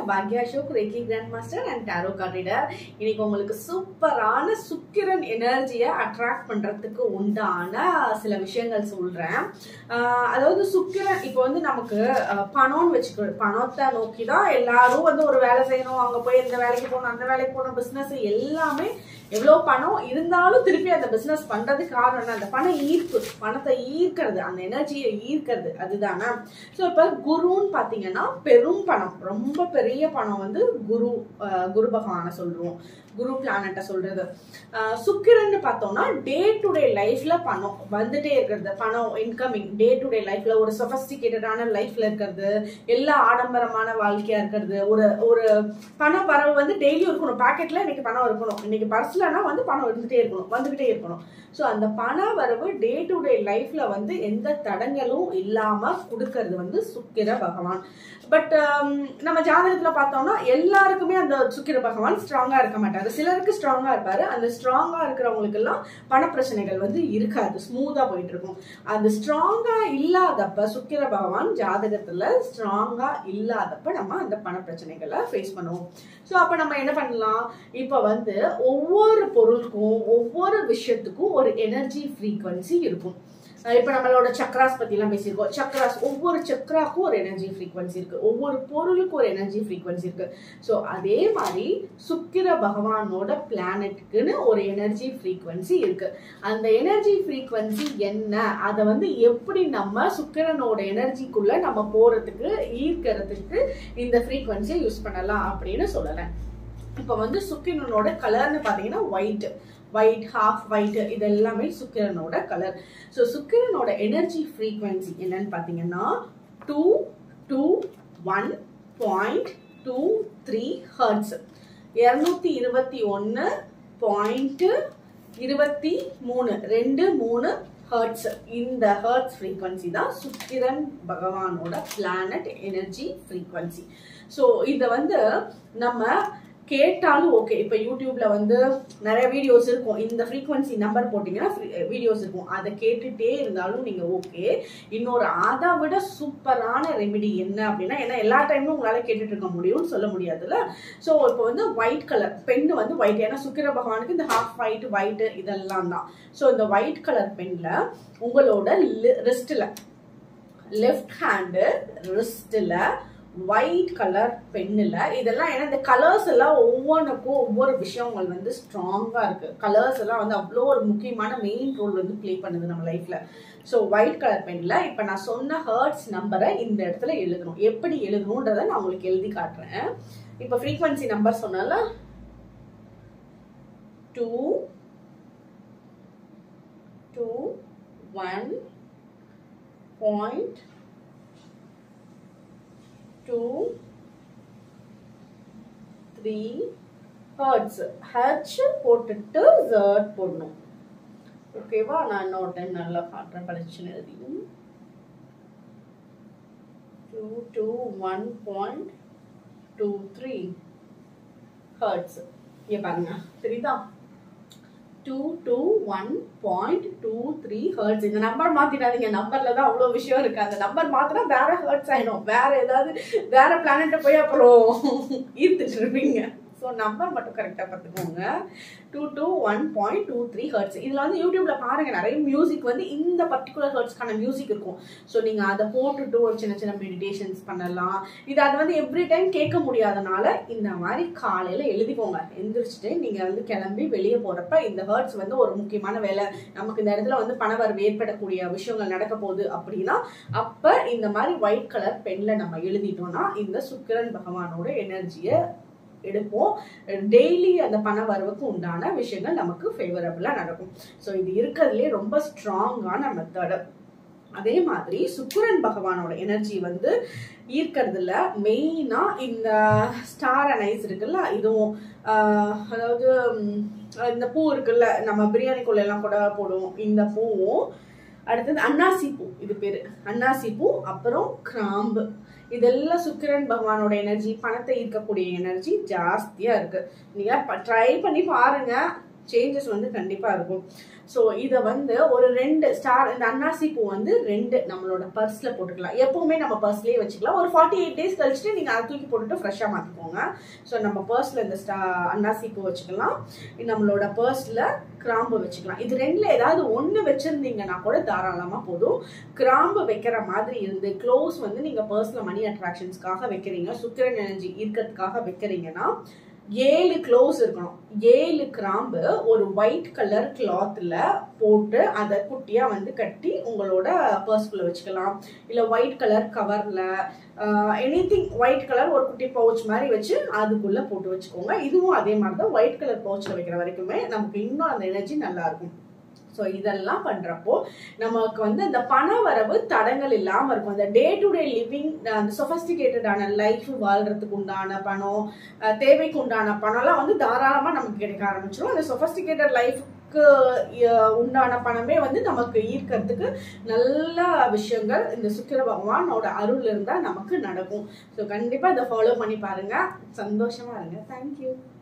Bhagya Ashok reiki grand master and tarot card reader இன்னைக்கு உங்களுக்கு சூப்பரான சுக்கிரன் எனர்ஜியை அட்ராக்ட் பண்றதுக்கு உண்டான சில விஷயங்கள் சொல்றேன் ஆஹ் அதாவது சுக்கிரன் இப்போ வந்து நமக்கு ஆஹ் பணம்னு வச்சுக்கோ பணத்தை நோக்கி தான் எல்லாரும் வந்து ஒரு வேலை செய்யணும் அங்க போய் இந்த வேலைக்கு போகணும் அந்த வேலைக்கு போகணும் பிசினஸ் எல்லாமே எவ்வளோ பணம் இருந்தாலும் திருப்பி அந்த பிசினஸ் பண்றதுக்கு காரணம் என்ன? அந்த பண ஈர்ப்பு பணத்தை ஈர்க்கிறது அந்த எனர்ஜியை ஈர்க்கிறது அதுதானே ஸோ இப்போ குருன்னு பார்த்தீங்கன்னா பெரும் பணம் ரொம்ப பெரிய பணம் வந்து குரு ஆஹ் குரு பகவானை சொல்றோம் குரு பிளானட்டை சொல்றது ஆஹ் சுக்கிரன்னு பார்த்தோம்னா டே டு டே லைஃப்ல பணம் வந்துட்டே இருக்கிறது பணம் இன்கமிங் டே டு டே லைஃப்ல ஒரு சொபஸ்டிகேட்டடான லைஃப்ல இருக்கிறது எல்லா ஆடம்பரமான வாழ்க்கையா இருக்கிறது ஒரு ஒரு பண வரவு வந்து டெய்லி இருக்கணும் பாக்கெட்ல இன்னைக்கு பணம் இருக்கணும் இன்னைக்கு பர்ஸ்லனா வந்து பணம் இருந்துட்டே இருக்கணும் வந்துகிட்டே இருக்கணும் ஸோ அந்த பண வரவு டே டு டே லைஃப்ல வந்து எந்த தடங்களும் இல்லாம கொடுக்கறது வந்து சுக்கிர பகவான் பட் நம்ம ஜாதகத்துல பார்த்தோம்னா எல்லாருக்குமே அந்த சுக்கிர பகவான் ஸ்ட்ராங்கா இருக்க மாட்டாரு சிலருக்கு ஸ்ட்ராங்கா இருப்பாரு அந்த ஸ்ட்ராங்கா இருக்கிறவங்களுக்கு எல்லாம் பண பிரச்சனைகள் வந்து இருக்காது ஸ்மூதா போயிட்டு இருக்கும் அந்த ஸ்ட்ராங்கா இல்லாதப்ப சுக்கிர பகவான் ஜாதகத்துல ஸ்ட்ராங்கா இல்லாதப்ப நம்ம அந்த பண பிரச்சனைகளை ஃபேஸ் பண்ணுவோம் ஸோ அப்ப நம்ம என்ன பண்ணலாம் இப்ப வந்து ஒவ்வொரு பொருளுக்கும் ஒவ்வொரு விஷயத்துக்கும் ஒரு எனர்ஜி ஃப்ரீக்வன்சி இருக்கும் அஹ் இப்ப நம்மளோட சக்ராஸ் பத்தி எல்லாம் பேசியிருக்கோம் சக்ராஸ் ஒவ்வொரு சக்ராக்கும் ஒரு எனர்ஜி ஃப்ரீக்வன்சி இருக்கு ஒவ்வொரு பொருளுக்கும் ஒரு எனர்ஜி ஃப்ரீக்வன்சி இருக்கு ஸோ அதே மாதிரி சுக்கிர பகவானோட பிளானட்டுக்குன்னு ஒரு எனர்ஜி ஃப்ரீக்வன்சி இருக்கு அந்த எனர்ஜி ஃப்ரீக்வன்சி என்ன அதை வந்து எப்படி நம்ம சுக்கிரனோட எனர்ஜிக்குள்ள நம்ம போறதுக்கு ஈர்க்கிறதுக்கு இந்த ஃப்ரீக்வன்சியை யூஸ் பண்ணலாம் அப்படின்னு சொல்லலாம் இப்போ வந்து சுக்கிரனோட கலர்னு பார்த்தீங்கன்னா ஒயிட் ஒயிட் ஹாஃப் ஒயிட் இது எல்லாமே சுக்கிரனோட கலர் ஸோ சுக்கிரனோட எனர்ஜி ஃப்ரீக்வன்சி என்னன்னு பார்த்தீங்கன்னா two two one point two three hertz இரநூத்தி இருபத்தி ஒன்று பாயிண்ட்டு இருபத்தி மூணு ரெண்டு மூணு ஹர்ட்ஸ் இந்த ஹர்ட்ஸ் ஃப்ரீக்வன்சி தான் சுக்கிரன் பகவானோட பிளானட் எனர்ஜி ஃப்ரீக்வன்சி ஸோ இதை வந்து நம்ம கேட்டாலும் ஓகே இப்போ யூடியூப்ல வந்து நிறைய வீடியோஸ் இருக்கும் இந்த ஃப்ரீக்வன்சி நம்பர் போட்டிங்கன்னா வீடியோஸ் இருக்கும் அதை கேட்டுட்டே இருந்தாலும் நீங்க ஓகே இன்னொரு அதை விட சூப்பரான ரெமெடி என்ன அப்படின்னா ஏன்னா எல்லா டைமும் உங்களால கேட்டுட்டு இருக்க முடியும்னு சொல்ல முடியாதுல்ல ஸோ இப்போ வந்து ஒயிட் கலர் பெண்ணு வந்து ஒயிட் ஏன்னா சுக்கிர பகவானுக்கு இந்த ஹாஃப் ஒயிட் ஒயிட் இதெல்லாம் தான் ஸோ இந்த ஒயிட் கலர் பென்ல உங்களோட ரிஸ்டில் லெஃப்ட் ஹேண்டு ரிஸ்டில் ஒயிட் கலர் பென்னில் இதெல்லாம் ஏன்னா இந்த கலர்ஸ் எல்லாம் ஒவ்வொன்றுக்கும் ஒவ்வொரு விஷயங்கள் வந்து ஸ்ட்ராங்காக இருக்கு கலர்ஸ் எல்லாம் வந்து அவ்வளோ ஒரு முக்கியமான மெயின் ரோல் வந்து ப்ளே பண்ணுது நம்ம லைஃப்ல ஸோ ஒயிட் கலர் பென்னில் இப்போ நான் சொன்ன ஹர்ட்ஸ் நம்பரை இந்த இடத்துல எழுதணும் எப்படி எழுதணுன்றதை நான் உங்களுக்கு எழுதி காட்டுறேன் இப்போ ஃப்ரீக்வன்சி நம்பர் சொன்னால two two one point two three hertz hertz போட்டுட்டு ஜர்ட் போடணும் ஓகேவா நான் இன்னொரு டைம் நல்லா காட்டுறேன் பளிச்சுன்னு எழுதியும் two two one point two three hertz இங்கே பாருங்க தெரியுதா two two one point two three hertz இந்த நம்பர் மாத்திடாதீங்க நம்பர்ல தான் அவ்வளோ விஷயம் இருக்கு அந்த நம்பர் மாத்தினா வேற ஹர்ட்ஸ் ஆயிடும் வேற ஏதாவது வேற பிளானட்டை போய் அப்புறம் ஈர்த்துட்டு இருப்பீங்க ஸோ நம்பர் மட்டும் கரெக்டாக பார்த்துக்கோங்க two two one point two three hertz இதில் வந்து யூடியூப்ல பாருங்க நிறைய மியூசிக் வந்து இந்த பர்டிகுலர் ஹர்ட்ஸ்க்கான மியூசிக் இருக்கும் ஸோ நீங்கள் அதை போட்டுட்டு ஒரு சின்ன சின்ன மெடிடேஷன்ஸ் பண்ணலாம் இது அது வந்து எவ்ரி டைம் கேட்க முடியாதனால இந்த மாதிரி காலையில் எழுதிக்கோங்க எந்திரிச்சிட்டு நீங்கள் வந்து கிளம்பி வெளியே போகிறப்ப இந்த ஹர்ட்ஸ் வந்து ஒரு முக்கியமான வேலை நமக்கு இந்த இடத்துல வந்து பணவரவு ஏற்படக்கூடிய விஷயங்கள் நடக்க போகுது அப்படின்னா அப்போ இந்த மாதிரி ஒயிட் கலர் பென்ல நம்ம எழுதிட்டோம்னா இந்த சுக்கிரன் பகவானோட எனர்ஜியை எடுப்போம் டெய்லி அந்த பண வரவுக்கு உண்டான விஷயங்கள் நமக்கு ஃபேவரபுளாக நடக்கும் ஸோ இது இருக்கிறதுலே ரொம்ப ஸ்ட்ராங்கான மெத்தடு அதே மாதிரி சுக்கிரன் பகவானோட எனர்ஜி வந்து ஈர்க்கிறதுல மெயினா இந்த ஸ்டார் அனைஸ் இருக்குல்ல இதுவும் ஆஹ், அதாவது ம், இந்த பூ இருக்குல்ல நம்ம பிரியாணிக்குள்ள எல்லாம் கூட போடுவோம் இந்த பூவும் அடுத்தது அன்னாசி பூ இது பேரு அன்னாசி பூ அப்புறம் கிராம்பு இதெல்லாம் சுக்கிரன் பகவானோட எனர்ஜி பணத்தை ஈர்க்கக்கூடிய எனர்ஜி ஜாஸ்தியா இருக்கு நீங்க ட்ரை பண்ணி பாருங்க சேஞ்சஸ் வந்து கண்டிப்பா இருக்கும் ஸோ இதை வந்து ஒரு ரெண்டு ஸ்டார் இந்த அன்னாசி பூ வந்து ரெண்டு நம்மளோட பர்ஸ்ல போட்டுக்கலாம் எப்பவுமே நம்ம பர்ஸ்லயே வச்சுக்கலாம் ஒரு ஃபார்ட்டி எயிட் டேஸ் கழிச்சுட்டு நீங்க அதை தூக்கி போட்டுட்டு ஃப்ரெஷ்ஷாக மாத்திக்கோங்க ஸோ நம்ம பர்ஸ்ல இந்த ஸ்டா அன்னாசி பூ வச்சுக்கலாம் நம்மளோட பர்ஸ்ல கிராம்பு வச்சுக்கலாம் இது ரெண்டுல ஏதாவது ஒண்ணு வச்சிருந்தீங்கன்னா கூட தாராளமா போதும் கிராம்பு வைக்கிற மாதிரி இருந்து க்ளோஸ் வந்து நீங்க பர்ஸ்ல மணி அட்ராக்ஷன்ஸ்க்காக வைக்கிறீங்க சுக்கிரன் எனர்ஜி இருக்கிறதுக்காக வைக்கிறீங்கன்னா ஏழு க்ளோஸ் இருக்கணும் ஏழு கிராம்பு ஒரு ஒயிட் கலர் கிளாத்ல போட்டு அதை குட்டியா வந்து கட்டி உங்களோட பர்ஸ்குள்ள வச்சுக்கலாம் இல்ல ஒயிட் கலர் கவர்ல எனி திங் ஒயிட் கலர் ஒரு குட்டி பவுச் மாதிரி வச்சு அதுக்குள்ள போட்டு வச்சுக்கோங்க இதுவும் அதே மாதிரி தான் ஒயிட் கலர் பவுச்ல வைக்கிற வரைக்குமே நமக்கு இன்னும் அந்த எனர்ஜி நல்லா இருக்கும் ஸோ இதெல்லாம் பண்றப்போ நமக்கு வந்து அந்த பண வரவு தடங்கள் இல்லாம இருக்கும் அந்த டே டு டே லிவிங் அந்த சொஃபஸ்டிகேட்டடான லைஃப் வாழ்றதுக்கு உண்டான பணம் அஹ் தேவைக்கு உண்டான பணம்லாம் வந்து தாராளமா நமக்கு கிடைக்க ஆரம்பிச்சிடும் அந்த சொஃபஸ்டிகேட்டட் லைஃப்க்கு உண்டான பணமே வந்து நமக்கு ஈர்க்கறதுக்கு நல்ல விஷயங்கள் இந்த சுக்கிர பகவானோட அருள் இருந்தா நமக்கு நடக்கும் ஸோ கண்டிப்பா இதை ஃபாலோ பண்ணி பாருங்க சந்தோஷமா இருங்க தேங்க்யூ